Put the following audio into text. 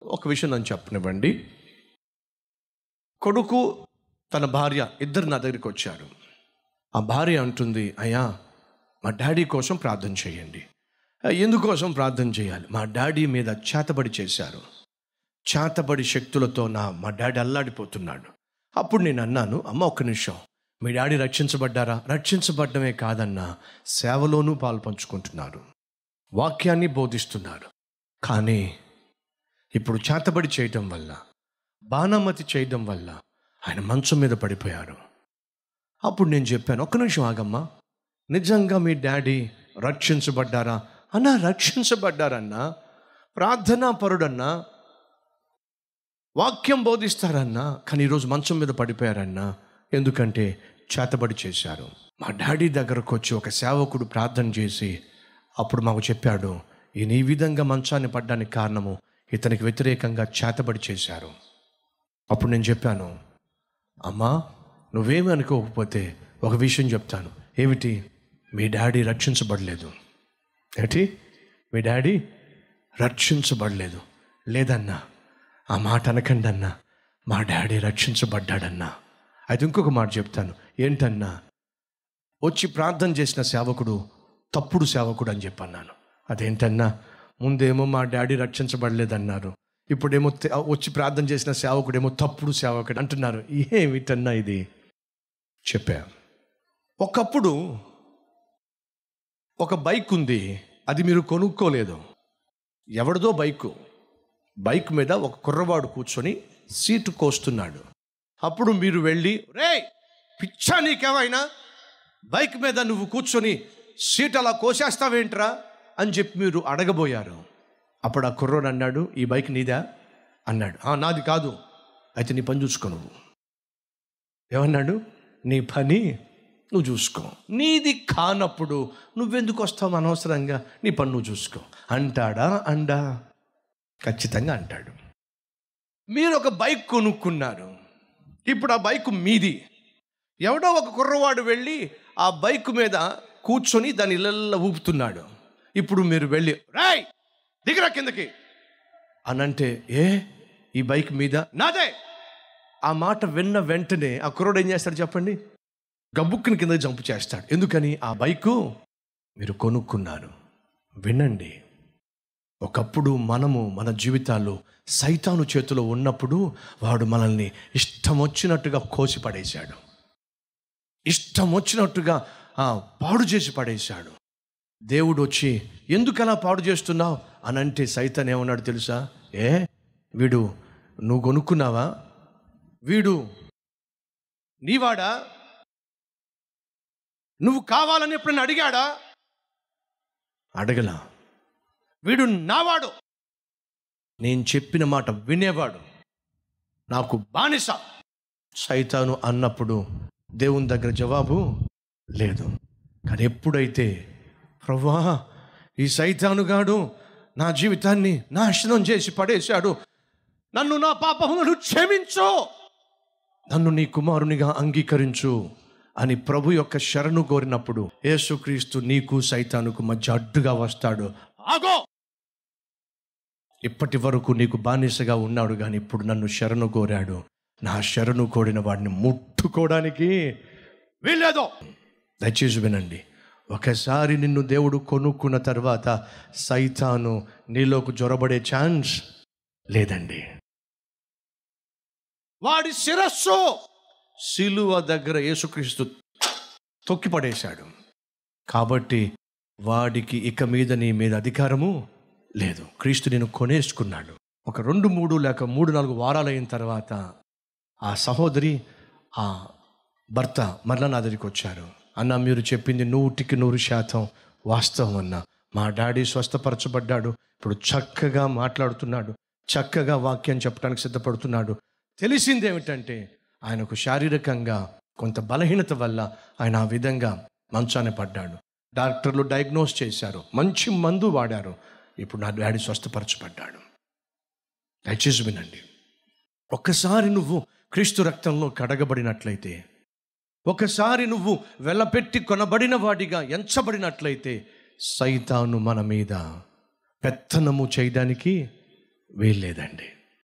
ఒక విషయం నన్ను చెప్పనివ్వండి కొడుకు తన భార్య ఇద్దరు నా దగ్గరికి వచ్చారు ఆ భార్య అంటుంది అయ్యా మా డాడీ కోసం ప్రార్థన చేయండి "ఆ, ఎందుకోసం ప్రార్థన చేయాలి మా డాడీ మీద చేతబడి చేశారు చేతబడి శక్తులతో నా మా డాడీ అల్లాడిపోతున్నాడు అప్పుడు నేను అన్నాను అమ్మ ఒక్క నిమిషం మీ డాడీ రక్షించబడ్డారా రక్షించబడ్డమే కాదన్నా సేవలోనూ పాలు పంచుకుంటున్నారు వాక్యాన్ని బోధిస్తున్నారు కానీ ఇప్పుడు చేతబడి చేయటం వల్ల బాణమతి చేయడం వల్ల ఆయన మంచం మీద పడిపోయారు అప్పుడు నేను చెప్పాను ఒక్క నిమిషం ఆగమ్మా నిజంగా మీ డాడీ రక్షించబడ్డారా అన్నా రక్షించబడ్డారన్నా ప్రార్థనా పరుడన్నా వాక్యం బోధిస్తారన్నా కానీ ఈరోజు మంచం మీద పడిపోయారన్నా ఎందుకంటే చేతబడి చేశారు మా డాడీ దగ్గరకు వచ్చి ఒక సేవకుడు ప్రార్థన చేసి అప్పుడు మాకు చెప్పాడు ఈయన ఈ విధంగా మంచాన్ని పడ్డానికి కారణము ఇతనికి వ్యతిరేకంగా చేతబడి చేశారు అప్పుడు నేను చెప్పాను అమ్మా నువ్వేమి అనుకోకపోతే ఒక విషయం చెప్తాను ఏమిటి మీ డాడీ రక్షించబడలేదు ఏంటి మీ డాడీ రక్షించబడలేదు లేదన్నా ఆ మాట అనకండి అన్నా మా డాడీ రక్షించబడ్డాడన్నా అయితే ఇంకొక మాట చెప్తాను ఏంటన్నా వచ్చి ప్రార్థన చేసిన సేవకుడు తప్పుడు సేవకుడు అని చెప్పన్నాను అదేంటన్నా ముందేమో మా డాడీ రక్షించబడలేదన్నారు ఇప్పుడేమో తె- వచ్చి ప్రార్థన చేసిన సేవకుడేమో తప్పుడు సేవకుడు అంటున్నారు ఏమిటన్నా ఇది చెప్పా ఒకప్పుడు ఒక బైక్ ఉంది అది మీరు కొనుక్కోలేదు ఎవరిదో బైకు బైక్ మీద ఒక కుర్రవాడు కూర్చొని సీటు కోస్తున్నాడు అప్పుడు మీరు వెళ్ళి రే పిచ్చా నీకేమైనా బైక్ మీద నువ్వు కూర్చొని సీట్ అలా కోసేస్తావేంట్రా అని చెప్పి మీరు అడగబోయారు అప్పుడు ఆ కుర్రోడు అన్నాడు ఈ బైక్ నీదా అన్నాడు "ఆ, నాది కాదు అయితే నీ పని చూసుకో నువ్వు ఏమన్నాడు నీ పని నువ్వు చూసుకో నీది కానప్పుడు నువ్వెందుకు వస్తావు అనవసరంగా నీ పని నువ్వు చూసుకో అంటాడా అండా ఖచ్చితంగా అంటాడు మీరు ఒక బైక్ కొనుక్కున్నారు ఇప్పుడు ఆ బైక్ మీది ఎవడో ఒక కుర్రవాడు వెళ్ళి ఆ బైక్ మీద కూర్చొని దాని ఇళ్ళల్లో ఊపుతున్నాడు ఇప్పుడు మీరు వెళ్ళి రాయ్ దిగరా కిందకి అనంటే ఏ ఈ బైక్ మీద నాదే ఆ మాట విన్న వెంటనే ఆ కుర్రోడు ఏం చేస్తాడు చెప్పండి గబ్బుక్కుని కింద జంపు చేస్తాడు ఎందుకని ఆ బైకు మీరు కొనుక్కున్నారు వినండి ఒకప్పుడు మనము మన జీవితాల్లో సైతాను చేతిలో ఉన్నప్పుడు వాడు మనల్ని ఇష్టం వచ్చినట్టుగా కోసి పడేశాడు ఇష్టం వచ్చినట్టుగా ఆ, పాడు చేసి పడేశాడు దేవుడు వచ్చి ఎందుకు అలా పాడు చేస్తున్నావు అని అంటే సైతాన్ ఏమన్నాడు తెలుసా ఏ వీడు నువ్వు కొనుక్కున్నావా వీడు నీవాడా నువ్వు కావాలని ఎప్పుడైనా అడిగాడా అడగలా వీడు నావాడు నేను చెప్పిన మాట వినేవాడు నాకు బానిస సైతాను అన్నప్పుడు దేవుని దగ్గర జవాబు లేదు కానీ ఎప్పుడైతే ప్రవ్వా ఈ సైతానుగాడు నా జీవితాన్ని నాశనం చేసి పడేశాడు నన్ను నా పాపములను క్షమించు నన్ను నీ కుమారునిగా అంగీకరించు అని ప్రభు యొక్క శరణు కోరినప్పుడు యేసుక్రీస్తు నీకు సైతానుకు మధ్య అడ్డుగా వస్తాడు ఆగో ఇప్పటి వరకు నీకు బానిసగా ఉన్నాడు కానీ ఇప్పుడు నన్ను శరణు కోరాడు నా శరణు కోరిన వాడిని ముట్టుకోవడానికి వీల్లేదు దయచేసి వినండి ఒకసారి నిన్ను దేవుడు కొనుక్కున్న తర్వాత సైతాను నీలోకి జొరబడే ఛాన్స్ లేదండి వాడి శిరస్సు శిలువ దగ్గర యేసుక్రీస్తు తొక్కిపడేశాడు కాబట్టి వాడికి ఇక మీద నీ మీద అధికారము లేదు క్రీస్తు నేను కొనేసుకున్నాడు ఒక రెండు మూడు లేక మూడు నాలుగు వారాలు అయిన తర్వాత ఆ సహోదరి ఆ భర్త మరలా నా దగ్గరికి వచ్చారు అన్న మీరు చెప్పింది నూటికి నూరు శాతం వాస్తవం అన్న మా డాడీ స్వస్థపరచబడ్డాడు ఇప్పుడు చక్కగా మాట్లాడుతున్నాడు చక్కగా వాక్యం చెప్పడానికి సిద్ధపడుతున్నాడు తెలిసింది ఏమిటంటే ఆయనకు శారీరకంగా కొంత బలహీనత వల్ల ఆయన ఆ విధంగా మంచాన పడ్డాడు డాక్టర్లు డయాగ్నోస్ చేశారు మంచి మందు వాడారు ఇప్పుడు నా డాడీ స్వస్థపరచబడ్డాడు దయచేసి వినండి ఒక్కసారి నువ్వు క్రీస్తు రక్తంలో కడగబడినట్లయితే ఒకసారి నువ్వు వెలపెట్టి కొనబడిన వాడిగా ఎంచబడినట్లయితే సైతాను మన మీద పెత్తనము చేయడానికి వీల్లేదండి